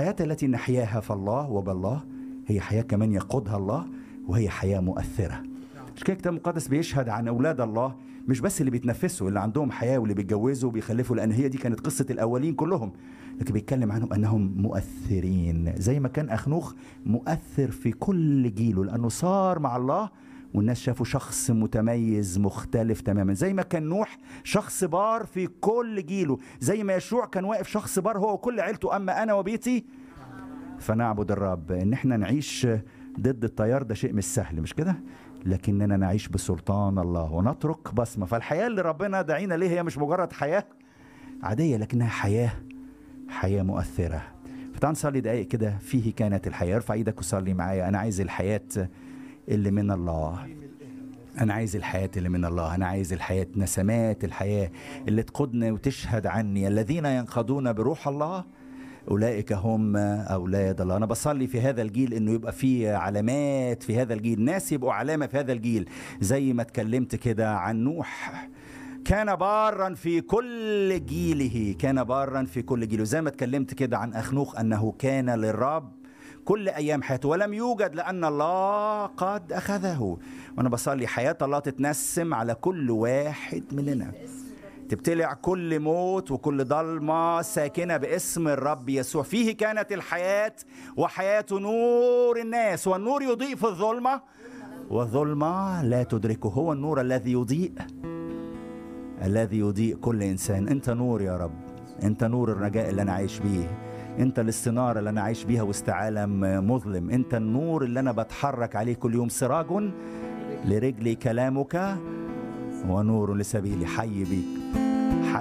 الحياة التي نحياها في الله وبالله هي حياة كمان يقودها الله وهي حياة مؤثرة مش كده الكتاب المقدس بيشهد عن أولاد الله مش بس اللي بيتنفسوا اللي عندهم حياة واللي بيتجوزوا وبيخلفوا لأن هي دي كانت قصة الأولين كلهم لكن بيتكلم عنهم أنهم مؤثرين زي ما كان أخنوخ مؤثر في كل جيله لأنه صار مع الله والناس شافوا شخص متميز مختلف تماما زي ما كان نوح شخص بار في كل جيله زي ما يشوع كان واقف شخص بار هو وكل عيلته أما أنا وبيتي فنعبد الرب ان احنا نعيش ضد التيار ده شيء مش سهل مش كده لكننا نعيش بسلطان الله ونترك بصمه فالحياه اللي ربنا دعينا ليه هي مش مجرد حياه عاديه لكنها حياه حياه مؤثره فتعال نصلي دقايق كده فيه كانت الحياه ارفع ايدك وصلي معايا انا عايز الحياه اللي من الله أنا عايز الحياة اللي من الله أنا عايز الحياة نسمات الحياة اللي تقودنا وتشهد عني الذين ينقضون بروح الله أولئك هم أولاد الله أنا بصلي في هذا الجيل إنه يبقى فيه علامات في هذا الجيل ناس يبقوا علامة في هذا الجيل زي ما اتكلمت كده عن نوح كان بارا في كل جيله كان بارا في كل جيله زي ما اتكلمت كده عن أخنوخ أنه كان للرب كل ايام حياته ولم يوجد لان الله قد اخذه وانا بصلي حياه الله تتنسم على كل واحد مننا تبتلع كل موت وكل ضلمة ساكنة باسم الرب يسوع فيه كانت الحياة وحياة نور الناس والنور يضيء في الظلمة والظلمة لا تدركه هو النور الذي يضيء الذي يضيء كل إنسان أنت نور يا رب أنت نور الرجاء اللي أنا عايش بيه انت الاستنارة اللي انا عايش بيها وسط عالم مظلم انت النور اللي انا بتحرك عليه كل يوم سراج لرجلي كلامك ونور لسبيلي حي بيك